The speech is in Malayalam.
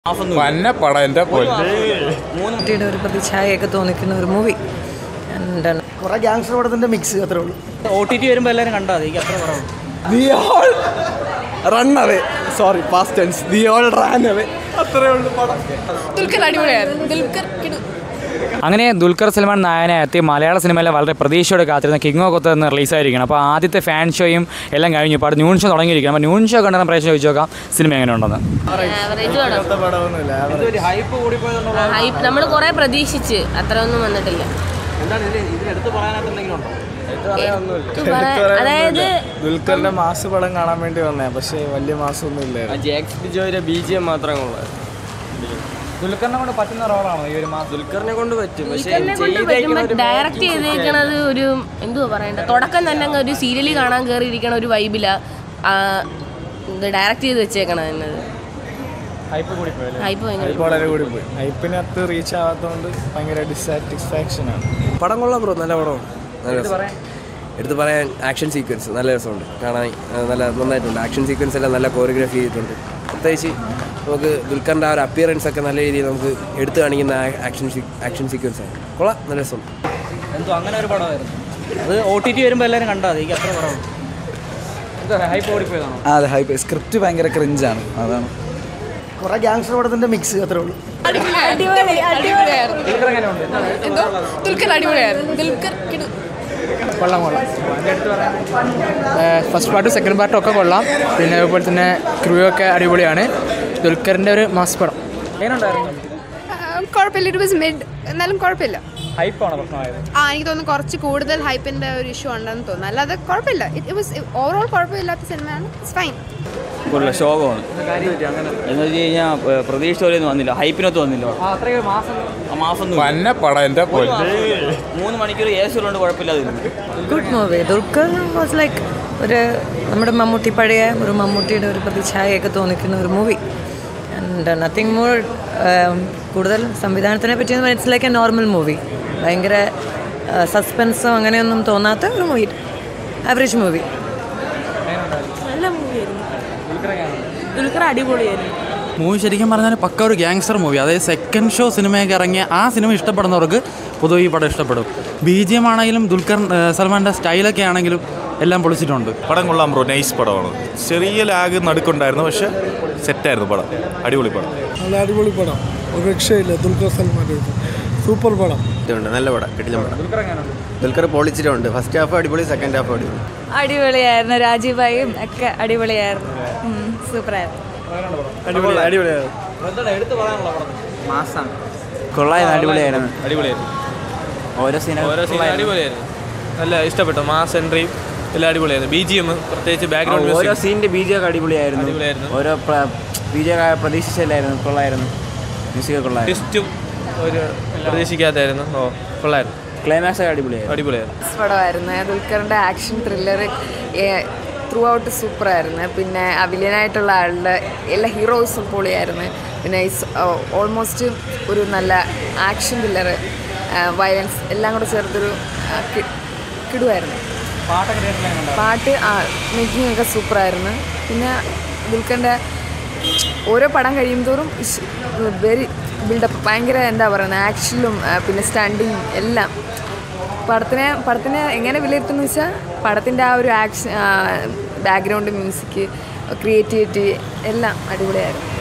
പന്ന പടം എൻ്റെ പൊന്നെ കുട്ടിയുടെ ഒരു പ്രതിച്ഛായയൊക്കെ തോന്നിക്കുന്ന ഒരു മൂവി എന്താണ് കുറെ ഗ്യാങ്സ്റ്റർ പടത്തിന്റെ മിക്സ് അത്രേ ഉള്ളൂ ഒ ടി ടി വരുമ്പോൾ എല്ലാവരും കണ്ടാൽ മതി എനിക്ക് അത്ര കുറവ് the all run away sorry past tense the all ran away അത്രേ ഉള്ളൂ പടം ദുൽഖർ അടിപൊളിയായിരുന്നു ദുൽഖർ കിടു അങ്ങനെ ദുൽഖർ സൽമാൻ നായനായി എത്തി മലയാള സിനിമയിലെ വളരെ പ്രതീക്ഷയോടെ കാത്തിരുന്ന കിങ് ഓഫ് കൊത്ത് എന്ന് റിലീസായിരിക്കണം അപ്പോൾ ആദ്യത്തെ ഫാൻ ഷോയും എല്ലാം കഴിഞ്ഞു ഇപ്പോൾ ന്യൂൺ ഷോ തുടങ്ങിയിരിക്കണം അപ്പോൾ ന്യൂൺ ഷോ കണ്ടെന്ന് പ്രേക്ഷകർ ചോദിച്ചു നോക്കാം സിനിമ എങ്ങനെ ഉണ്ടെന്ന് ഹൈപ്പ് നമ്മൾ കുറെ പ്രതീക്ഷിച്ച് അത്ര ഒന്നും വന്നിട്ടില്ല എടുത്ത് പറയാൻ- അതായത് ദുൽഖറിന്റെ മാസ് പടം കാണാൻ വേണ്ടി വന്നേ പക്ഷേ വലിയ മാസം ഒന്നും ഇല്ലായിരുന്നു ജാക്സ് ബിജോയുടെ ബി ജി എം മാത്രം കൊള്ളാം ദുൽഖറിനെ കൊണ്ട് പറ്റുന്ന റോളാണോ ഈ ഒരു മാസം ദുൽഖറിനെ കൊണ്ട് പറ്റും പക്ഷേ ദുൽഖറിനെ കൊണ്ട് പറ്റുമ്പോൾ ഡയറക്റ്റ് ചെയ്തേക്കണത് ഒരു എന്തുവാ പറയണ്ട തുടക്കം തന്നെ അങ്ങ് ഒരു സീരിയലിൽ കാണാൻ കയറിയിരിക്കണ ഒരു വൈബില ഇത് ഡയറക്റ്റ് ചെയ്ത് വെച്ചേക്കണത് എന്നത് ഹൈപ്പ് കൂടി പോയല്ലേ ഹൈപ്പ് ഭയങ്കര ഹൈപ്പ് വളരെ കൂടി പോയി ഹൈപ്പിനകത്ത് റീച്ച് ആവാത്തതുകൊണ്ട് ഭയങ്കര ഡിസാറ്റിസ്ഫാക്ഷൻ ആണ് പടം കൊള്ളാം ബ്രോ നല്ല പടമാണ് നല്ല രസം. എടുത്ത് പറയാൻ ആക്ഷൻ സീക്വൻസ് നല്ല രസമുണ്ട് കാണാൻ ആ, നല്ല നന്നായിട്ടുണ്ട് ആക്ഷൻ സീക്വൻസ് എല്ലാം നല്ല കോറിയോഗ്രാഫി ചെയ്തിട്ടുണ്ട് പ്രത്യേകിച്ച് നമുക്ക് ദുൽഖറിൻ്റെ ആ ഒരു അപ്പിയറൻസ് ഒക്കെ നല്ല രീതിയിൽ നമുക്ക് എടുത്തു കാണിക്കുന്ന ആക്ഷൻ ആക്ഷൻ സീക്വൻസ് ആണ് കൊള്ളാം നല്ല രസം എന്തോ അങ്ങനെ ഒരു പടമായിരുന്നു അത് ഒ ടി ടി വരുമ്പോൾ എല്ലാവരും കണ്ടാൽ മതി എനിക്ക് അത്ര കുറവ് എന്താ ഹൈപ്പ് ഓടിപ്പോയതാണോ ആ അതെ ഹൈപ്പ് സ്ക്രിപ്റ്റ് ഭയങ്കര ക്രിഞ്ചാണ് അതാണ് കുറെ ഗ്യാങ്സ്റ്റർ പടത്തിന്റെ മിക്സ് അത്രേ ഉള്ളൂ അടിപൊളി അടിപൊളിയായിരുന്നു എന്തോ ദുൽഖർ അടിപൊളിയായിരുന്നു ദുൽഖർ കിടു കൊള്ളാം കൊള്ളാം ഫസ്റ്റ് പാർട്ടും സെക്കൻഡ് പാർട്ടും ഒക്കെ കൊള്ളാം പിന്നെ അതുപോലെ തന്നെ ക്രൂ ഒക്കെ അടിപൊളിയാണ് ദുൽഖറിൻ്റെ ഒരു മാസ് പടം എങ്ങനെയുണ്ടായിരുന്നു കുഴപ്പമില്ല ഇറ്റ് വാസ് മിഡ് എന്നാലും കുഴപ്പമില്ല ഹൈപ്പാണോ പ്രശ്നമായത് ആ എനിക്ക് തോന്നുന്നു കുറച്ച് കൂടുതൽ ഹൈപ്പിന്റെ ഒരു ഇഷ്യൂ ഉണ്ടെന്ന് തോന്നുന്നു അല്ലാതെ കുഴപ്പമില്ല ഇറ്റ് വാസ് ഓവറോൾ കുഴപ്പമില്ലാത്ത സിനിമയാണ് ഇറ്റ്സ് ഫൈൻ ഫുള്ള് ശോകമാണ് എന്ന് വെച്ച് കഴിഞ്ഞാൽ പ്രതീക്ഷ പോലെയൊന്നും വന്നില്ല ഹൈപ്പിനൊത്ത് വന്നില്ല ആ അത്രയും മാസം ആ മാസം പന്ന പടം എൻ്റെ പൊന്നെ മൂന്ന് മണിക്കൂർ എ സി ഉള്ളതുകൊണ്ട് കുഴപ്പമില്ലാതിരുന്നു good movie Dulquer was like ഒരു നമ്മുടെ മമ്മൂട്ടി പഴയ ഒരു മമ്മൂട്ടിയുടെ ഒരു പ്രതിച്ഛായയൊക്കെ തോന്നിക്കുന്ന ഒരു മൂവി ആൻഡ് നത്തിങ് മോർ കൂടുതൽ സംവിധാനത്തിനെ പറ്റി it's like a normal movie ഭയങ്കര സസ്പെൻസോ അങ്ങനെയൊന്നും തോന്നാത്ത ഒരു മൂവി ആവറേജ് മൂവി ദുൽഖർ അടിപൊളിയായിരുന്നു മൂവി ശരിക്കും പറഞ്ഞാൽ പക്ക ഒരു ഗ്യാങ്സ്റ്റർ മൂവി അതായത് സെക്കൻഡ് ഷോ സിനിമയൊക്കെ ഇറങ്ങിയ ആ സിനിമ ഇഷ്ടപ്പെടുന്നവർക്ക് പൊതുവെ ഈ പടം ഇഷ്ടപ്പെടും ബി ജി എം ആണെങ്കിലും ദുൽഖർ ഏഹ് സൽമാൻ്റെ സ്റ്റൈലൊക്കെ ആണെങ്കിലും എല്ലാം പൊളിച്ചിട്ടുണ്ട് പടം കൊള്ളാം ബ്രോ നൈസ് പടമാണ് ചെറിയ ലാഗ് നടുക്കുണ്ടായിരുന്നു പക്ഷെ സെറ്റായിരുന്നു പടം അടിപൊളി പടം നല്ല അടിപൊളി പടം ഒരു രക്ഷയില്ല ദുൽഖർ സൽമാൻ്റെ സൂപ്പർ പടം ഇതുണ്ട് നല്ല പടം കിട്ടില്ല പടം ദുൽഖർ പൊളിച്ചിട്ടുണ്ട് ഫസ്റ്റ് ഹാഫ് അടിപൊളി സെക്കൻഡ് ഹാഫ് അടിപൊളി അടിപൊളിയായിരുന്നു രാജീവായും ഒക്കെ അടിപൊളിയായിരുന്നു സൂപ്പറായിരുന്നു അടിപൊളി അടിപൊളിയായിരുന്നു എടുത്ത് പറയാനുള്ള പടം മാസാണ് കൊള്ളായിരുന്നു അടിപൊളിയായിരുന്നു അടിപൊളിയായിരുന്നു ഓരോ സീന ഓരോ സീൻ അടിപൊളിയായിരുന്നു നല്ല ഇഷ്ടപ്പെട്ടു മാസ് എൻട്രിയും എല്ലാം അടിപൊളിയായിരുന്നു ബി ജി എം പ്രത്യേകിച്ച് ബാക്ക്ഗ്രൗണ്ട് ഓരോ സീനിന്റെ ബീജം ഒക്കെ അടിപൊളിയായിരുന്നു അടിപൊളിയായിരുന്നു. ഓരോ ബീജം പ്രതീക്ഷിച്ചില്ലായിരുന്നു കൊള്ളായിരുന്നു മ്യൂസിക് കൊള്ളായിരുന്നു ട്വിസ്റ്റും ഒരു പ്രതീക്ഷിക്കാത്തായിരുന്നു ഓ കൊള്ളായിരുന്നു ക്ലൈമാക്സ് ഒക്കെ അടിപൊളിയായിരുന്നു അടിപൊളിയായിരുന്നു പടമായിരുന്നു ദുൽഖറിന്റെ ആക്ഷൻ ത്രില്ലർ ത്രൂ ഔട്ട് സൂപ്പറായിരുന്നു പിന്നെ അവിലിയനായിട്ടുള്ള ആളുടെ എല്ലാ ഹീറോസും പൊളിയായിരുന്നു പിന്നെ ഓൾമോസ്റ്റ് ഒരു നല്ല ആക്ഷൻ ത്രില്ലർ വയലൻസ് എല്ലാം കൂടെ ചേർത്തൊരു ആ, കി- കിടുവായിരുന്നു പാട്ടൊക്കെ കേട്ടില്ല പാട്ട് മേക്കിംഗ് ഒക്കെ സൂപ്പറായിരുന്നു പിന്നെ ദുൽഖറിൻ്റെ ഓരോ പടം കഴിയുമോറും വെരി ബിൽഡപ്പ് ഭയങ്കര എന്താ പറയുന്നത് ആക്ഷനിലും ആ, പിന്നെ സ്റ്റണ്ടിങ് എല്ലാം പടത്തിനെ പടത്തിനെ എങ്ങനെ വിലയിരുത്തുന്നു വെച്ചാൽ പടത്തിൻ്റെ ആ ഒരു ആക്ഷൻ ബാക്ക്ഗ്രൗണ്ട് മ്യൂസിക് ക്രിയേറ്റിവിറ്റി എല്ലാം അടിപൊളിയായിരുന്നു